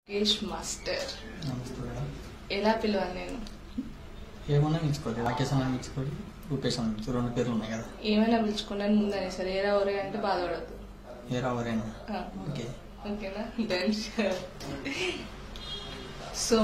Rakesh master నమస్తే madam ఎలా పిలవాలి నేను ఏమన్నా ఇచ్చుకోవాలి రాకేష్ అన్న ఇచ్చుకోవాలి రూపేష్ అన్న ఇచ్చుకోవాలి రెండు పేర్లు ఉన్నాయి కదా ఏమైనా పిలుచుకున్నాను ముందని సరే ఏరా ఒరే అంటే బాధపడద్దు ఏ రావరేనా ఆ, ఓకే ఓకేనా డన్ సో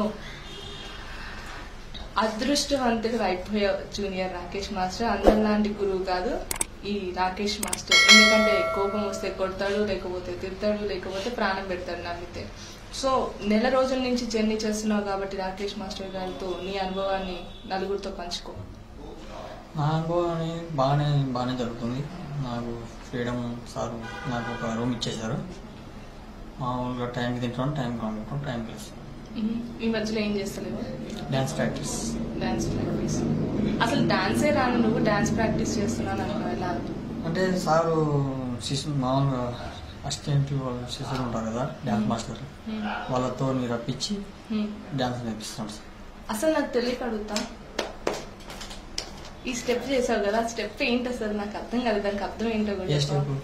అదృష్టవంతుడు అయిపోయావు జూనియర్ రాకేష్ మాస్టర్ అందరిలాంటి గురువు కాదు ఈ రాకేష్ మాస్టర్ ఎందుకంటే కోపం వస్తే కొడతాడు లేకపోతే తిడతాడు లేకపోతే ప్రాణం పెడతాడు నమ్మితే సో నెల రోజుల నుంచి జర్నీ చేస్తున్నావు కాబట్టి రాకేష్ మాస్టర్ గారితో నీ అనుభవాన్ని నలుగురితో పంచుకో నా అనుభవం బాగానే బాగానే జరుగుతుంది నాకు ఫ్రీడమ్ సార్ నాకు ఒక రూమ్ ఇచ్చేశారు మామూలుగా టైంకి తింటాను టైంకి పండుకుంటాను టైంకి లేస్తాను మ్మ్. ఈ మధ్యలో ఏం చేస్తలేవు డ్యాన్స్ ప్రాక్టీస్ డాన్స్ ప్రాక్టీస్ అసలు డాన్సే రాను నువ్వు డాన్స్ ప్రాక్టీస్ చేస్తున్నాను అనుకున్నా ఎలా అంటే సారు శిశు మామూలుగా అసిస్టెంట్లు వాళ్ళు శిశువులు ఉంటారు కదా డ్యాన్స్ మాస్టర్ మ్మ్. వాళ్ళతో మీరు రప్పించి మ్మ్. డ్యాన్స్ నేర్పిస్తాను సార్ అసలు నాకు తెలియక అడుగుతా ఈ స్టెప్ చేసావు కదా స్టెప్ ఏంటి అసలు నాకు అర్థం కాదు దానికి అర్థం ఏంటో కూడా ఏ చెప్పవా? స్టెప్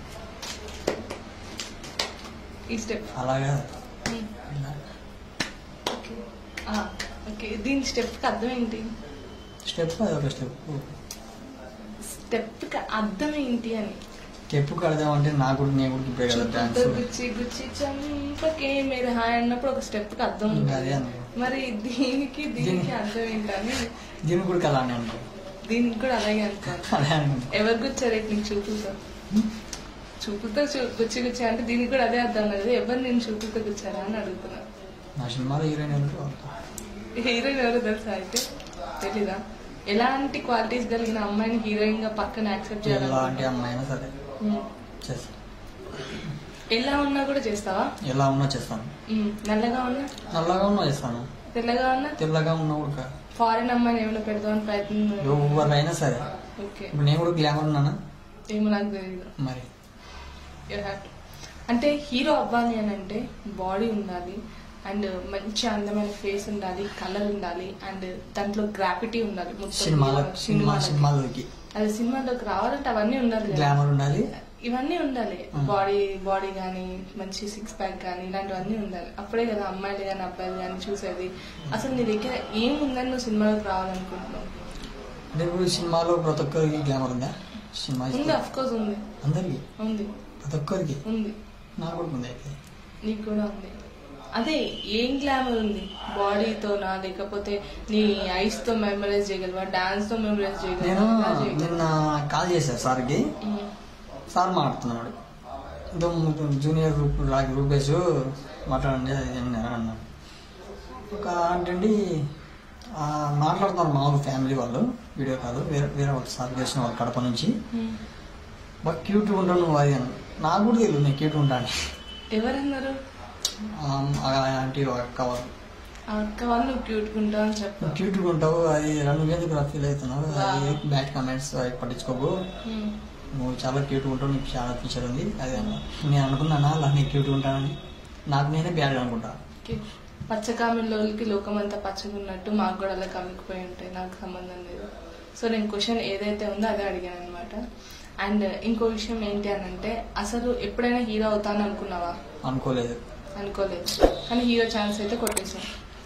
ఈ స్టెప్ అలాగా మ్మ్. ఇలా ఓకే ఆ, ఓకే దీని స్టెప్ కి అర్థం ఏంటి స్టెప్ అదొక స్టెప్ స్టెప్ కి అర్థం ఏంటి అని స్టెప్ కడదామంటే నాకు కూడా నేను కూడా ఇప్పుడే కదా డాన్స్ చూపుతో గుచ్చి గుచ్చి చంపకే మీరు హాయ్ అన్నప్పుడు ఒక స్టెప్ కి అర్థం ఇంకా ఉంటుంది అదే అనుకో. మరి దీనికి దీనికి దీనికి- అర్థం ఏంటని దీన్ని కూడా కదా అని అనుకో దీనికి కూడా అలాగే అనుకోవాలి అదే అనుకో ఎవరు గుచ్చారు నీకు చూపులతో చూపులతో చూ- గుచ్చి గుచ్చి అంటే దీనికి కూడా అదే అర్థం కదా ఎవరు నేను చూపులతో గుచ్చారా అని అడుగుతున్నా నా సినిమాలో హీరోయిన్ ఎవరు హీరోయిన్ ఎవరు తెలుసా అయితే తెలీదా ఎలాంటి క్వాలిటీస్ కలిగిన అమ్మాయిని హీరోయిన్ గా పక్కన యాక్సెప్ట్ ఎలాంటి చేయాలి అమ్మాయి అయినా సరే చేస్తాను ఎలా ఉన్నా కూడా చేస్తావా ఎలా ఉన్నా చేస్తాను ఉమ్, నల్లగా ఉన్నా నల్లగా ఉన్నా చేస్తాను తెల్లగా ఉన్నా తెల్లగా ఉన్నా కూడా ఫారెన్ అమ్మాయిని ఏమైనా పెడదామని ప్రయత్నం ఎవరైనా సరే ఓకే ఇప్పుడు నేను కూడా గ్లామర్ ఉన్నానా ఏమో నాకు తెలియదు మరి You have to. అంటే హీరో అవ్వాలి అని అంటే బాడీ ఉండాలి అండ్ మంచి అందమైన ఫేస్ ఉండాలి కలర్ ఉండాలి అండ్ దాంట్లో గ్రాఫిటీ ఉండాలి మొత్తం సినిమాలో hero- సినిమా సినిమాలకి. సినిమాలోకి అది సినిమాలోకి రావాలంటే అవన్నీ ఉండాలి కదా. గ్లామర్ ఉండాలి ఇవన్నీ ఉండాలి Hmm. బాడీ బాడీ కానీ మంచి సిక్స్ ప్యాక్ కానీ ఇలాంటివన్నీ ఉండాలి అప్పుడే కదా అమ్మాయిలు కానీ అబ్బాయిలు కానీ చూసేది అసలు నీ దగ్గర ఏముందని నువ్వు సినిమాలోకి రావాలనుకుంటున్నావు అంటే ఇప్పుడు సినిమాలో ప్రతి ఒక్కరికి గ్లామర్ ఉందా సినిమా ఉంది ఇస్తే అఫ్ కోర్స్ ఉంది అందరికి ఉంది ప్రతి ఒక్కరికి ఉంది నాకు కూడా ఉంది అయితే నీకు కూడా ఉంది అదే ఏం గ్లామర్ ఉంది బాడీతోనా లేకపోతే నీ ఐస్ తో మెమరైజ్ చేయగలవా డాన్స్ తో మెమరైజ్ నేను చేయగలవా ఎలా చేయగలవా? నిన్న కాల్ చేశాను సార్కి ఉమ్, సార్ మాట్లాడుతున్నాడు ఇంతో జూనియర్ గ్రూప్ రాకి రూపేష్ మాట్లాడండి అది ఇది అని అన్నాడు ఒక అంటే మాట్లాడుతున్నారు మామూలు ఫ్యామిలీ వాళ్ళు వీడియో కాల్ వేరే వేరే వాళ్ళు సార్ చేసిన వాళ్ళు కడప నుంచి ఉమ్. బాగా క్యూట్ ఉంటాను నువ్వు అది అని నాకు కూడా తెలియదు నేను క్యూట్ ఉంటాను ఎవరన్నారు ఆంటీ అక్క వాళ్ళు ఆ అక్క వాళ్ళు నువ్వు క్యూట్ ఉంటావు అని చెప్పు నువ్వు క్యూట్గా ఉంటావు అది రెండు ఎందుకు ఫీల్ అవుతున్నావు అది బ్యాడ్ కామెంట్స్ అవి పట్టించుకోకు ఉమ్. నువ్వు చాలా క్యూట్గా ఉంటావు నీకు చాలా ఫీచర్ ఉంది అది అన్నా నేను అనుకున్నానా అలా నేను క్యూట్గా ఉంటానని నాకు నేనే బ్యాడ్ అనుకుంటా ఓకే. పచ్చకామిలోకి లోకమంతా పచ్చగున్నట్టు మాకు కూడా అలా కమ్ముకుపోయి ఉంటాయి నాకు సంబంధం లేదు సో నేను క్వశ్చన్ ఏదైతే ఉందో అదే అడిగాను అనమాట అండ్ ఇంకో విషయం ఏంటి అని అంటే అసలు ఎప్పుడైనా హీరో అవుతాను అనుకున్నావా అనుకోలేదు అనుకోలేదు కానీ హీరో ఛాన్స్ అయితే కొట్టేసాం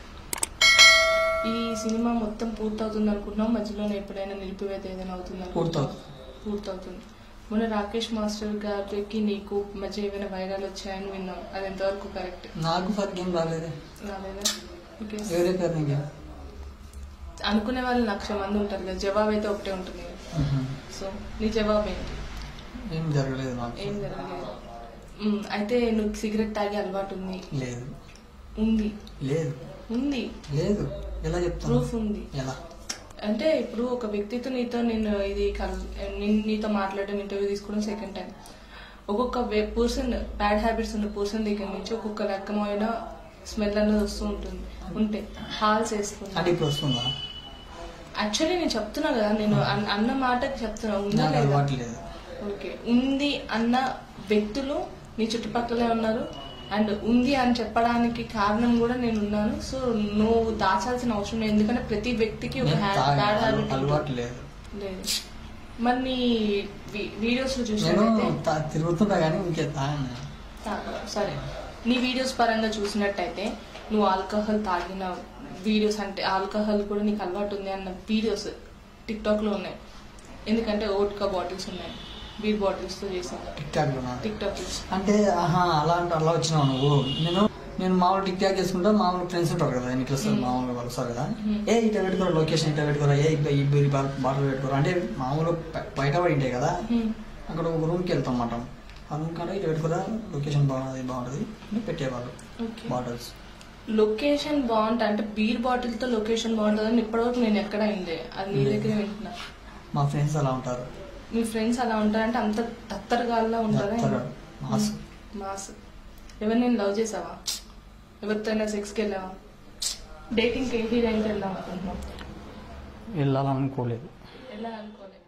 ఈ సినిమా మొత్తం పూర్తవుతుంది అనుకున్నాం మధ్యలోనే ఎప్పుడైనా నిలిపివేత ఏదైనా అవుతుంది పూర్తవుతుంది. పూర్తవుతుంది మొన్న రాకేష్ మాస్టర్ గారికి నీకు మధ్య ఏమైనా వైరల్ వచ్చాయని విన్నాం అది ఎంతవరకు కరెక్ట్ నాకు ఫర్ ఏం రాలేదే రాలేదా ఓకే ఎవరే పేరు నీకు అనుకునే వాళ్ళు లక్ష మంది ఉంటారు కదా జవాబు అయితే ఒకటే ఉంటుంది కదా. సో నీ జవాబు ఏంటి ఏం జరగలేదు నాకు ఏం జరగలేదు మ్, అయితే నువ్వు సిగరెట్ తాగే అలవాటు ఉంది లేదు ఉంది లేదు ఉంది లేదు ఎలా చెప్తాను ప్రూఫ్ ఉంది ఎలా అంటే ఇప్పుడు ఒక వ్యక్తితో నీతో నేను ఇది కల్- నీ- నీతో మాట్లాడడం ఇంటర్వ్యూ తీసుకోవడం సెకండ్ టైం ఒక్కొక్క పర్సన్ బ్యాడ్ హ్యాబిట్స్ ఉన్న పర్సన్ దగ్గర నుంచి ఒక్కొక్క రకమైన స్మెల్ అనేది వస్తూ ఉంటుంది ఉంటే హాల్స్ అంటే వేసుకుంటా ఇప్పుడు వస్తుందా యాక్చువల్లీ నేను చెప్తున్నా కదా నేను అన్- అన్న మాటకి చెప్తున్నా ఉందా నాకు లేదా అలవాటు లేదు ఓకే ఉంది అన్న వ్యక్తులు నీ చుట్టుపక్కలే ఉన్నారు అండ్ ఉంది అని చెప్పడానికి కారణం కూడా నేను ఉన్నాను సో నువ్వు దాచాల్సిన అవసరం లేదు ఎందుకంటే ప్రతి వ్యక్తికి ఒక నేను తాగను. బ్యాడ్ అలవా- హ్యాబిట్ అలవాటు లేదు లేదు మరి నీ వీడియోస్ లో నేను చూసినట్టయితే తా- తిరుగుతుంటా కానీ ఇంకే తాగను తా- సరే నీ వీడియోస్ పరంగా చూసినట్టయితే నువ్వు ఆల్కహాల్ తాగిన వీడియోస్ అంటే ఆల్కహాల్ కూడా నీకు అలవాటు ఉంది అన్న వీడియోస్ టిక్ టాక్ లో ఉన్నాయి ఎందుకంటే ఓట్కా బాటిల్స్ ఉన్నాయి బీర్ బాటిల్స్ తో చేసాను టిక్ టాక్ లోనా టిక్ టాక్ అంటే ఆహా అలా అంటే అలా వచ్చినావు నువ్వు నేను నేను మామూలు టిక్ టాక్ చేసుకుంటా మామూలు ఫ్రెండ్స్ ఉంటారు కదా ఇట్లా వస్తారు Hmm. మామూలుగా వాళ్ళు వస్తారు కదా Hmm. ఏ ఇట్లా పెట్టుకోరా లొకేషన్ ఇట్లా పెట్టుకోరా ఏ ఇట్లా ఈ బీరి బాటిల్ పెట్టుకోరా అంటే మామూలు బ- బయట పడి ఉంటాయి కదా అక్కడ ఒక రూమ్కి వెళ్తాం అన్నమాట ఆ రూమ్ కాడ ఇట్లా పెట్టుకోరా లొకేషన్ బాగుంది బాగుంటుంది అని పెట్టేవాళ్ళు ఓకే బాటిల్స్ లొకేషన్ బాగుంటుంది అంటే బీర్ బాటిల్ తో లొకేషన్ బాగుంటుందని ఇప్పటివరకు నేను ఎక్కడ అయిందే అది నీ దగ్గర వింటున్నా మా ఫ్రెండ్స్ అలా ఉంటారు మీ ఫ్రెండ్స్ అలా ఉంటారంటే అంత తత్తరగాల్లా ఉంటారా చెప్తారు మాస్ మాస్ ఎవరు నేను లవ్ చేసావా ఎవరితోనైనా సెక్స్కి వెళ్ళావా డేటింగ్కి ఏ హీరోయిన్కి వెళ్దాం అనుకుంటున్నాం వెళ్ళాలనుకోలేదు వెళ్ళాలనుకోలేదు